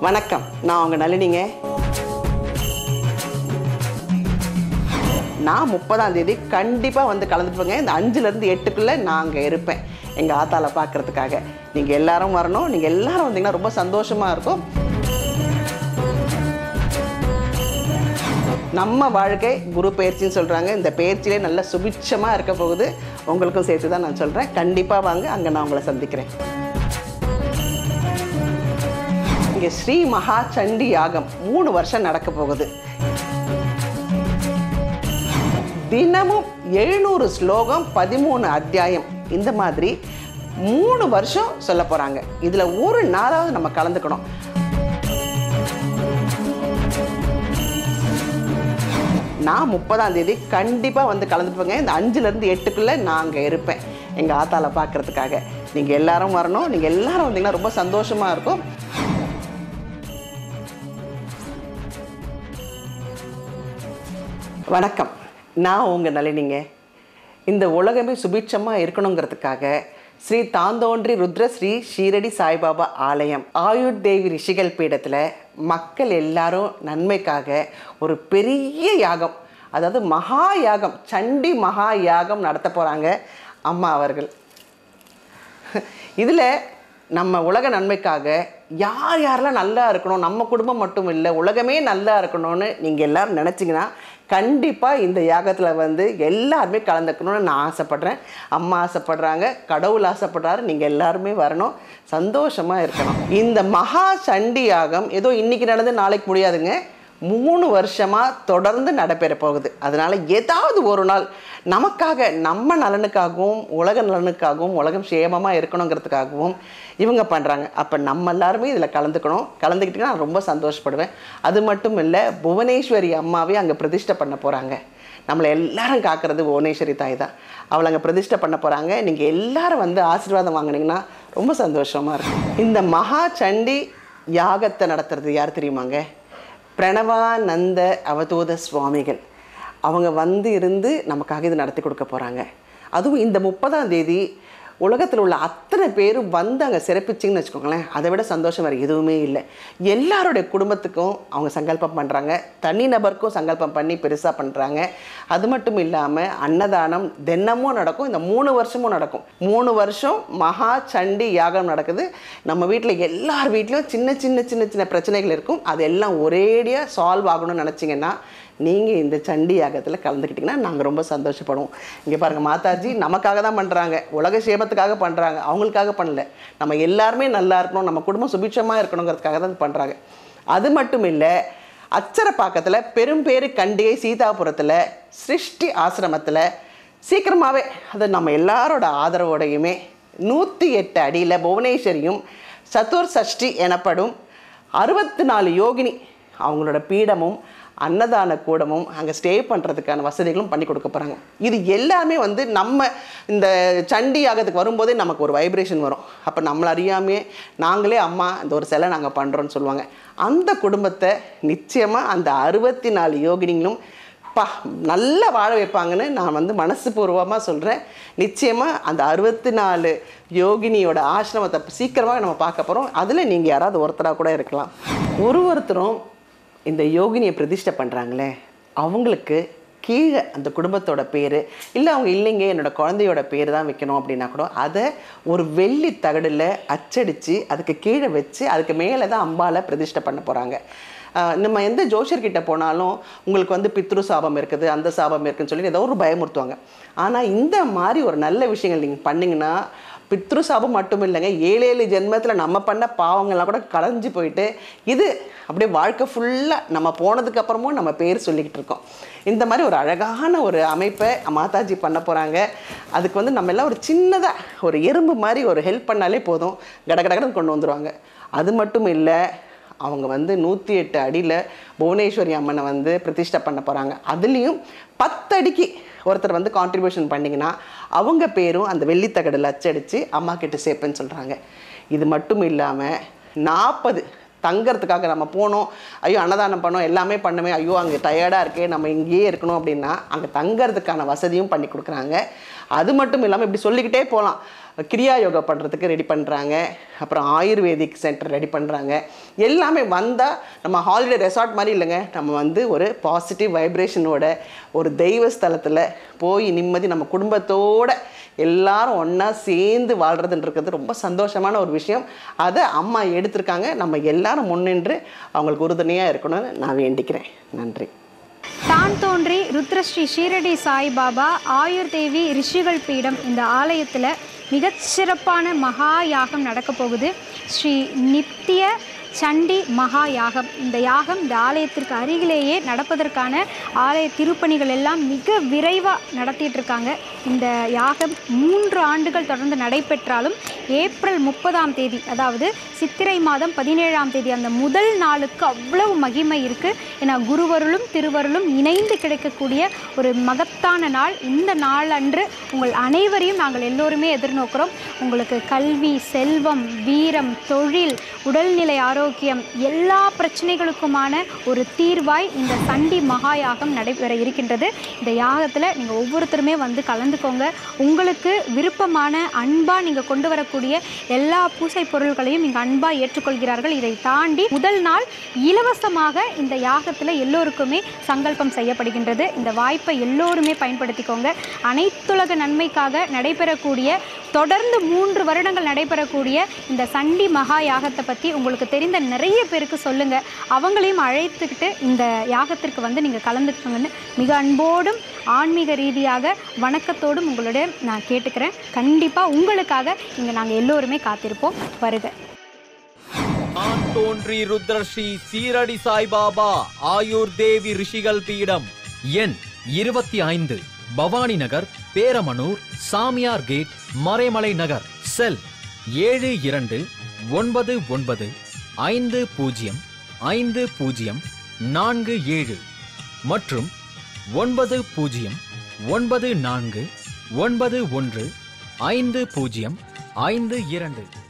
வணக்கம் நான் உங்கள் நளினிங்க நான் முப்பதாம் தேதி கண்டிப்பாக வந்து கலந்துப்பேங்க இந்த அஞ்சுலேருந்து எட்டுக்குள்ளே நான் அங்கே இருப்பேன் எங்கள் ஆத்தால பார்க்கறதுக்காக நீங்கள் எல்லாரும் வரணும் நீங்கள் எல்லாரும் வந்தீங்கன்னா ரொம்ப சந்தோஷமாக இருக்கும் நம்ம வாழ்க்கை குரு பயிற்சின்னு சொல்கிறாங்க இந்த பயிற்சியிலே நல்ல சுபிட்சமாக இருக்க போகுது உங்களுக்கும் சேர்த்து தான் நான் சொல்கிறேன் கண்டிப்பாக வாங்க அங்கே நான் உங்களை சந்திக்கிறேன் இங்கே ஸ்ரீ மகா சண்டி யாகம் மூணு வருஷம் நடக்க போகுது தினமும் எழுநூறு ஸ்லோகம் பதிமூணு அத்தியாயம் இந்த மாதிரி மூணு வருஷம் சொல்ல போகிறாங்க இதில் ஒரு நாளாவது நம்ம கலந்துக்கணும் நான் முப்பதாம் தேதி கண்டிப்பாக வந்து கலந்துப்பேங்க இந்த அஞ்சுலேருந்து எட்டுக்குள்ளே நான் அங்கே இருப்பேன் எங்கள் ஆத்தால பார்க்கறதுக்காக நீங்கள் எல்லாரும் வரணும் நீங்கள் எல்லாரும் வந்தீங்கன்னா ரொம்ப சந்தோஷமாக இருக்கும் வணக்கம் நான் உங்கள் நளினிங்க இந்த உலகமே சுபிட்சமாக இருக்கணுங்கிறதுக்காக ஸ்ரீ தாந்தோன்றி ருத்ர ஸ்ரீ ஷீரடி சாய்பாபா ஆலயம் ஆயுர் தேவி ரிஷிகள் பீடத்தில் மக்கள் எல்லாரும் நன்மைக்காக ஒரு பெரிய யாகம் அதாவது மகா யாகம் சண்டி மகா யாகம் நடத்த போகிறாங்க அம்மா அவர்கள் இதில் நம்ம உலக நன்மைக்காக யார் யாரெல்லாம் நல்லா இருக்கணும் நம்ம குடும்பம் மட்டும் இல்லை உலகமே நல்லா இருக்கணும்னு நீங்கள் எல்லாரும் நினச்சிங்கன்னா கண்டிப்பாக இந்த யாகத்தில் வந்து எல்லாருமே கலந்துக்கணும்னு நான் ஆசைப்பட்றேன் அம்மா ஆசைப்படுறாங்க கடவுள் ஆசைப்படுறாரு நீங்கள் எல்லாருமே வரணும் சந்தோஷமாக இருக்கணும் இந்த மகா சண்டி யாகம் ஏதோ இன்னைக்கு நடந்து நாளைக்கு முடியாதுங்க மூணு வருஷமாக தொடர்ந்து நடைபெற போகுது அதனால் ஏதாவது ஒரு நாள் நமக்காக நம்ம நலனுக்காகவும் உலக நலனுக்காகவும் உலகம் சேமமாக இருக்கணுங்கிறதுக்காகவும் இவங்க பண்ணுறாங்க அப்போ நம்ம எல்லாருமே இதில் கலந்துக்கணும் கலந்துக்கிட்டிங்கன்னா நான் ரொம்ப சந்தோஷப்படுவேன் அது மட்டும் இல்லை புவனேஸ்வரி அம்மாவே அங்கே பிரதிஷ்டை பண்ண போகிறாங்க நம்மளை எல்லாரும் காக்கிறது புவனேஸ்வரி தாய் தான் அவளை அங்கே பிரதிஷ்டை பண்ண போகிறாங்க நீங்கள் எல்லாரும் வந்து ஆசீர்வாதம் வாங்குனீங்கன்னா ரொம்ப சந்தோஷமாக இருக்கும் இந்த மகா சண்டி யாகத்தை நடத்துறது யார் தெரியுமாங்க பிரணவானந்த அவதூத சுவாமிகள் அவங்க வந்து இருந்து நமக்காக இது நடத்தி கொடுக்க போகிறாங்க அதுவும் இந்த முப்பதாம் தேதி உலகத்தில் உள்ள அத்தனை பேரும் வந்து அங்கே சிறப்பிச்சிங்கன்னு வச்சுக்கோங்களேன் அதை விட சந்தோஷம் வேறு எதுவுமே இல்லை எல்லாருடைய குடும்பத்துக்கும் அவங்க சங்கல்பம் பண்ணுறாங்க தனிநபருக்கும் சங்கல்பம் பண்ணி பெருசாக பண்ணுறாங்க அது மட்டும் இல்லாமல் அன்னதானம் தினமும் நடக்கும் இந்த மூணு வருஷமும் நடக்கும் மூணு வருஷம் மகா சண்டி யாகம் நடக்குது நம்ம வீட்டில் எல்லார் வீட்லேயும் சின்ன சின்ன சின்ன சின்ன பிரச்சனைகள் இருக்கும் அது எல்லாம் ஒரேடியாக சால்வ் ஆகணும்னு நினச்சிங்கன்னா நீங்கள் இந்த சண்டி யாகத்தில் கலந்துக்கிட்டிங்கன்னா நாங்கள் ரொம்ப சந்தோஷப்படுவோம் இங்கே பாருங்கள் மாதாஜி நமக்காக தான் பண்ணுறாங்க உலக சேமத்துக்காக பண்ணுறாங்க அவங்களுக்காக பண்ணல நம்ம எல்லாருமே நல்லா இருக்கணும் நம்ம குடும்பம் சுபிட்சமாக இருக்கணுங்கிறதுக்காக தான் பண்ணுறாங்க அது மட்டும் இல்லை அச்சரப்பாக்கத்தில் பெரும்பேறு கண்டிகை சீதாபுரத்தில் சிருஷ்டி ஆசிரமத்தில் சீக்கிரமாகவே அது நம்ம எல்லாரோட ஆதரவோடையுமே நூற்றி எட்டு அடியில் புவனேஸ்வரியும் சதுர் சஷ்டி எனப்படும் அறுபத்தி நாலு யோகினி அவங்களோட பீடமும் அன்னதான கூடமும் அங்கே ஸ்டே பண்ணுறதுக்கான வசதிகளும் பண்ணி கொடுக்க போகிறாங்க இது எல்லாமே வந்து நம்ம இந்த சண்டி யாகத்துக்கு வரும்போதே நமக்கு ஒரு வைப்ரேஷன் வரும் அப்போ நம்மளை அறியாமையே நாங்களே அம்மா இந்த ஒரு சிலை நாங்கள் பண்ணுறோன்னு சொல்லுவாங்க அந்த குடும்பத்தை நிச்சயமாக அந்த அறுபத்தி நாலு யோகினிகளும் பா நல்லா வாழ வைப்பாங்கன்னு நான் வந்து மனசுபூர்வமாக சொல்கிறேன் நிச்சயமாக அந்த அறுபத்தி நாலு யோகினியோட ஆசிரமத்தை சீக்கிரமாக நம்ம பார்க்க போகிறோம் அதில் நீங்கள் யாராவது ஒருத்தராக கூட இருக்கலாம் ஒரு ஒருத்தரும் இந்த யோகினியை பிரதிஷ்டை பண்ணுறாங்களே அவங்களுக்கு கீழே அந்த குடும்பத்தோட பேர் இல்லை அவங்க இல்லைங்க என்னோட குழந்தையோட பேர் தான் வைக்கணும் அப்படின்னா கூட அதை ஒரு வெள்ளி தகடில் அச்சடித்து அதுக்கு கீழே வச்சு அதுக்கு மேலே தான் அம்பாலை பிரதிஷ்டை பண்ண போகிறாங்க ஆஹ் நம்ம எந்த ஜோஷர்கிட்ட போனாலும் உங்களுக்கு வந்து பித்ரு சாபம் இருக்குது அந்த சாபம் இருக்குன்னு சொல்லி ஏதோ ஒரு பயமுறுத்துவாங்க ஆனால் இந்த மாதிரி ஒரு நல்ல விஷயங்கள் நீங்கள் பண்ணிங்கன்னா பித்ரு சாபம் மட்டும் இல்லைங்க ஏழு ஏழு ஜென்மத்தில் நம்ம பண்ண பாவங்கள்லாம் கூட களைஞ்சு போயிட்டு இது அப்படியே வாழ்க்கை ஃபுல்லாக நம்ம போனதுக்கு அப்புறமும் நம்ம பேர் சொல்லிக்கிட்டு இருக்கோம் இந்த மாதிரி ஒரு அழகான ஒரு அமைப்பை மாதாஜி பண்ண போகிறாங்க அதுக்கு வந்து நம்ம எல்லாம் ஒரு சின்னதாக ஒரு எறும்பு மாதிரி ஒரு ஹெல்ப் பண்ணாலே போதும் கடகடகடன்னு கொண்டு வந்துடுவாங்க அது மட்டும் இல்லை அவங்க வந்து நூற்றி எட்டு அடியில் புவனேஸ்வரி அம்மனை வந்து பிரதிஷ்டை பண்ண போகிறாங்க அதுலேயும் பத்து அடிக்கு ஒருத்தர் வந்து கான்ட்ரிபியூஷன் பண்ணிங்கன்னா அவங்க பேரும் அந்த வெள்ளித்தகடில் அச்சடித்து அம்மா கிட்ட சேர்ப்பேன்னு சொல்கிறாங்க இது மட்டும் இல்லாமல் நாற்பது தங்கறதுக்காக நம்ம போனோம் ஐயோ அன்னதானம் பண்ணோம் எல்லாமே பண்ணுமே ஐயோ அங்கே டயர்டாக இருக்கே நம்ம இங்கேயே இருக்கணும் அப்படின்னா அங்கே தங்கறதுக்கான வசதியும் பண்ணி கொடுக்குறாங்க அது மட்டும் இல்லாமல் இப்படி சொல்லிக்கிட்டே போகலாம் கிரியா யோகா பண்ணுறதுக்கு ரெடி பண்ணுறாங்க அப்புறம் ஆயுர்வேதிக் சென்டர் ரெடி பண்ணுறாங்க எல்லாமே வந்தால் நம்ம ஹாலிடே ரெசார்ட் மாதிரி இல்லைங்க நம்ம வந்து ஒரு பாசிட்டிவ் வைப்ரேஷனோட ஒரு தெய்வ ஸ்தலத்தில் போய் நிம்மதி நம்ம குடும்பத்தோட எல்லாரும் ஒன்றா சேர்ந்து வாழ்கிறதுன்றது ரொம்ப சந்தோஷமான ஒரு விஷயம் அதை அம்மா எடுத்திருக்காங்க நம்ம எல்லாரும் முன்னின்று அவங்களுக்கு உறுதுணையாக இருக்கணும்னு நான் வேண்டிக்கிறேன் நன்றி தான் தோன்றி ருத்ரஸ்ரீ ஷீரடி சாய்பாபா ஆயுர் தேவி ரிஷிகள் பீடம் இந்த ஆலயத்தில் மிகச்சிறப்பான மகா யாகம் நடக்க போகுது ஸ்ரீ நித்திய சண்டி மகா யாகம் இந்த யாகம் இந்த ஆலயத்திற்கு அருகிலேயே நடப்பதற்கான ஆலய திருப்பணிகள் எல்லாம் மிக விரைவாக நடத்திட்டு இருக்காங்க இந்த யாகம் மூன்று ஆண்டுகள் தொடர்ந்து நடைபெற்றாலும் ஏப்ரல் முப்பதாம் தேதி அதாவது சித்திரை மாதம் பதினேழாம் தேதி அந்த முதல் நாளுக்கு அவ்வளவு மகிமை இருக்குது ஏன்னா குருவருளும் திருவருளும் இணைந்து கிடைக்கக்கூடிய ஒரு மகத்தான நாள் இந்த நாள் அன்று உங்கள் அனைவரையும் நாங்கள் எல்லோருமே எதிர்நோக்கிறோம் உங்களுக்கு கல்வி செல்வம் வீரம் தொழில் உடல்நிலை ஆரோக்கியம் எல்லா பிரச்சனைகளுக்குமான ஒரு தீர்வாய் இந்த சண்டி மகா யாகம் நடைபெற இருக்கின்றது இந்த யாகத்தில் நீங்கள் ஒவ்வொருத்தருமே வந்து கலந்துக்கோங்க உங்களுக்கு விருப்பமான அன்பாக நீங்கள் கொண்டு வரக்கூடிய எல்லா பூசை பொருட்களையும் இங்கே அன்பாக ஏற்றுக்கொள்கிறார்கள் இதை தாண்டி முதல் நாள் இலவசமாக இந்த யாகத்தில் எல்லோருக்குமே சங்கல்பம் செய்யப்படுகின்றது இந்த வாய்ப்பை எல்லோருமே பயன்படுத்திக்கோங்க அனைத்துலக நன்மைக்காக நடைபெறக்கூடிய தொடர்ந்து மூன்று வருடங்கள் நடைபெறக்கூடிய இந்த சண்டி மகா யாகத்தை பற்றி உங்களுக்கு தெரிந்த நிறைய பேருக்கு சொல்லுங்கள் அவங்களையும் அழைத்துக்கிட்டு இந்த யாகத்திற்கு வந்து நீங்கள் கலந்துக்கோங்கன்னு மிக அன்போடும் ஆன்மீக ரீதியாக வணக்கத்தோடும் உங்களிடம் நான் கேட்டுக்கிறேன் கண்டிப்பாக உங்களுக்காக இங்கே நாங்கள் எல்லோருமே காத்திருப்போம் வருக நான் தோன்றி ருத்ரஸ்ரீ சீரடி சாய்பாபா ஆயுர் தேவி ரிஷிகள் பீடம் எண் இருபத்தி ஐந்து பவானி நகர் பேரமனூர் சாமியார் கேட் மறைமலை நகர் செல் ஏழு இரண்டு ஒன்பது ஒன்பது ஐந்து பூஜ்ஜியம் ஐந்து பூஜ்ஜியம் நான்கு ஏழு மற்றும் ஒன்பது பூஜ்ஜியம் ஒன்பது நான்கு ஒன்பது ஒன்று ஐந்து பூஜ்ஜியம் ஐந்து இரண்டு